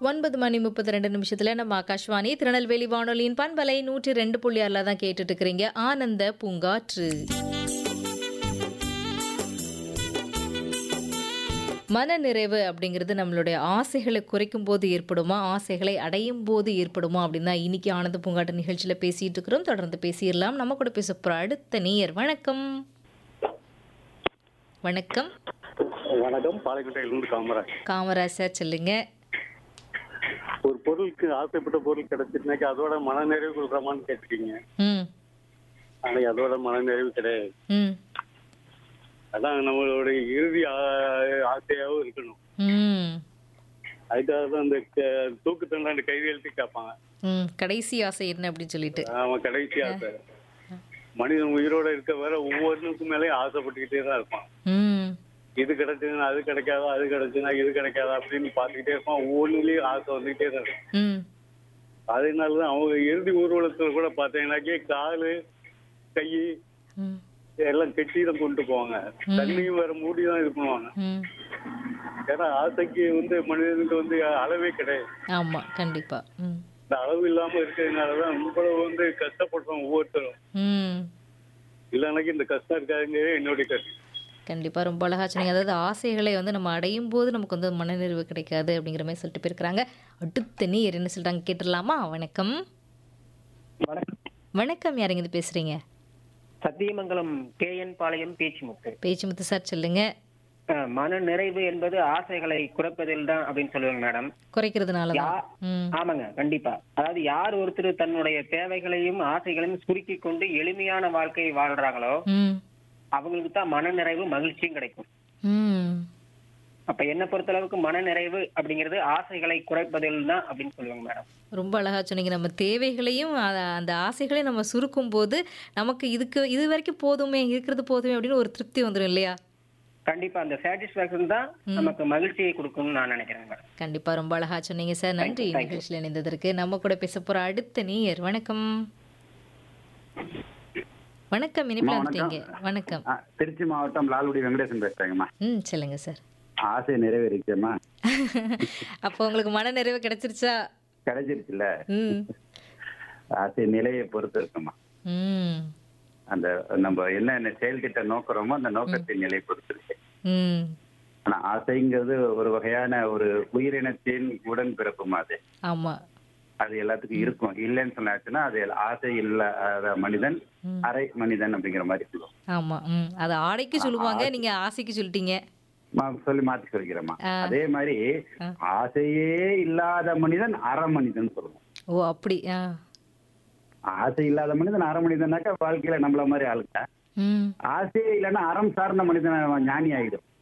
ஒன்பது மணி முப்பத்தி ரெண்டு நிமிஷத்துல நம்ம ஆகாஷ்வாணி திருநெல்வேலி வானொலியின் பண்பலை நூற்றி ரெண்டு புள்ளி ஆறில் தான் கேட்டுட்டு இருக்கிறீங்க ஆனந்த பூங்காற்று மனநிறைவு அப்படிங்கிறது நம்மளுடைய ஆசைகளை குறைக்கும் போது ஏற்படுமா ஆசைகளை அடையும் போது ஏற்படுமா அப்படின்னு தான் இன்னைக்கு ஆனந்த பூங்காட்டு நிகழ்ச்சியில் பேசிட்டு இருக்கிறோம் தொடர்ந்து பேசிடலாம் நம்ம கூட பேச போகிற அடுத்த நேயர் வணக்கம் வணக்கம் வணக்கம் பாலக்கோட்டையிலிருந்து காமராஜ் காமராஜ் சார் சொல்லுங்க ஒரு பொருளுக்கு ஆசைப்பட்ட பொருள் கிடைச்சிருந்தாக்கா அதோட மனநிறைவு கொடுக்குறமான்னு கேட்டிருக்கீங்க ம் ஆனா அதோட மனநிறைவு கிடையாது ம் அதான் நம்மளுடைய இறுதி ஆ- ஆசையாவும் இருக்கணும் ம் அதுக்காக தான் அந்த க- தூக்கு தண்டாண்டு கையெழுத்து கேட்பாங்க ம் கடைசி ஆசை என்ன அப்படின்னு சொல்லிட்டு அவன் கடைசி ஆசை மனிதன் உயிரோட இருக்க வர ஒவ்வொருக்கும் மேலேயும் ஆசைப்பட்டுக்கிட்டே தான் இருப்பான் ம் இது கிடைச்சதுன்னா அது கிடைக்காதா அது கிடைச்சதுன்னா இது கிடைக்காதா அப்படின்னு பார்த்துக்கிட்டே இருப்பான் ஒவ்வொன்றுலயும் ஆசை வந்துகிட்டே தான் இருக்கும் ம் அதனாலதான் அவங்க இறுதி ஊர்வலத்துல கூட பார்த்தீங்கன்னாக்கே காலு கை ம் எல்லாம் கெட்டி தான் கொண்டு போவாங்க தண்ணியும் வேற மூடி தான் இது பண்ணுவாங்க ம் ஏன்னா ஆசைக்கு வந்து மனிதனுக்கு வந்து அளவே கிடையாது ஆமாம் கண்டிப்பாக ம் இந்த அளவு இல்லாம இருக்கிறதுனாலதான் இவ்வளவு வந்து கஷ்டப்படுறோம் ஒவ்வொருத்தரும் ம் இல்லைனாக்கி இந்த கஷ்டம் இருக்காதுங்க என்னுடைய கருத்து கண்டிப்பாக ரொம்ப அழகா சொன்னீங்க அதாவது ஆசைகளை வந்து நம்ம அடையும் போது நமக்கு வந்து மனநிறைவு கிடைக்காது அப்படிங்கிற மாதிரி சொல்லிட்டு போயிருக்கிறாங்க அடுத்த நீர் என்ன சொல்கிறாங்க கேட்டுடலாமா வணக்கம் வணக்கம் வணக்கம் யாருங்க இது பேசுகிறீங்க சத்தியமங்கலம் கே என் பாளையம் பேச்சுமுக்கு பேச்சுமுத்து சார் சொல்லுங்க அஹ், மன நிறைவு என்பது ஆசைகளை குறைப்பதில் தான் அப்படின்னு சொல்லுவாங்க மேடம் குறைக்கிறதுனால தான் யா- ம் ஆமாங்க கண்டிப்பா அதாவது யார் ஒருத்தர் தன்னுடைய தேவைகளையும் ஆசைகளையும் சுருக்கி கொண்டு எளிமையான வாழ்க்கையை வாழ்றாங்களோ ம் அவங்களுக்கு தான் மன நிறைவு மகிழ்ச்சியும் கிடைக்கும் ம் அப்ப என்ன பொறுத்தளவுக்கு மன நிறைவு அப்படிங்கிறது ஆசைகளை குறைப்பதில் தான் அப்படின்னு சொல்லுவாங்க மேடம் ரொம்ப அழகா சொன்னீங்க நம்ம தேவைகளையும் அ- அந்த ஆசைகளையும் நம்ம சுருக்கும் போது நமக்கு இதுக்கு இது வரைக்கும் போதுமே இருக்கிறது போதுமே அப்படின்னு ஒரு திருப்தி வந்துடும் இல்லையா கண்டிப்பா அந்த சாட்டிஸ்பாக்சன் தான் நமக்கு மகிழ்ச்சியை கொடுக்கும்னு நான் நினைக்கிறேன் மேடம் கண்டிப்பா ரொம்ப அழகா சொன்னீங்க சார் நன்றி நிகழ்ச்சியில் இணைந்ததற்கு நம்ம கூட பேச போற அடுத்த நீயர் வணக்கம் வணக்கம் இனிப்பில் வந்துட்டீங்க வணக்கம் ஆ, திருச்சி மாவட்டம் லால்குடி வெங்கடேசன் பேசுறேங்கம்மா ம் சொல்லுங்க சார் ஆசை நிறைவேறிச்சேம்மா அப்போ உங்களுக்கு மன நிறைவு கிடைச்சிருச்சா கிடைச்சிருச்சுல்ல ம் ஆசை நிலையை பொறுத்து இருக்குமா ம் அந்த நம்ம என்ன என்ன செயல்கிட்ட நோக்குறோமோ அந்த நோக்கத்தின் நிலை பொறுத்து இருக்கு ம் ஆனா ஆசைங்கிறது ஒரு வகையான ஒரு உயிரினத்தின் உடன் பிறப்புமா அது ஆமா அது எல்லாத்துக்கும் இருக்கும் இல்லைன்னு சொன்னாச்சுன்னா அது ஆசை இல்லாத மனிதன் அரை மனிதன் அப்படிங்கிற மாதிரி சொல்லுவோம் ஆமா ம் அது ஆடைக்கு சொல்லுவாங்க நீங்க ஆசைக்கு சொல்லிட்டீங்க மா- சொல்லி மாத்தி சொல்லிக்கிறேம்மா ஆ. அதே மாதிரி ஆ. ஆசையே இல்லாத மனிதன் அற மனிதன் சொல்லுவோம் ஓ அப்படி ஆ ஆசை இல்லாத மனிதன் அற மனிதனாக்கா வாழ்க்கையில நம்மள மாதிரி ஆளுங்க ம் ஆசையே இல்லைன்னா அறம் சார்ந்த மனிதன் அவன் ஞானி ஆயிடும்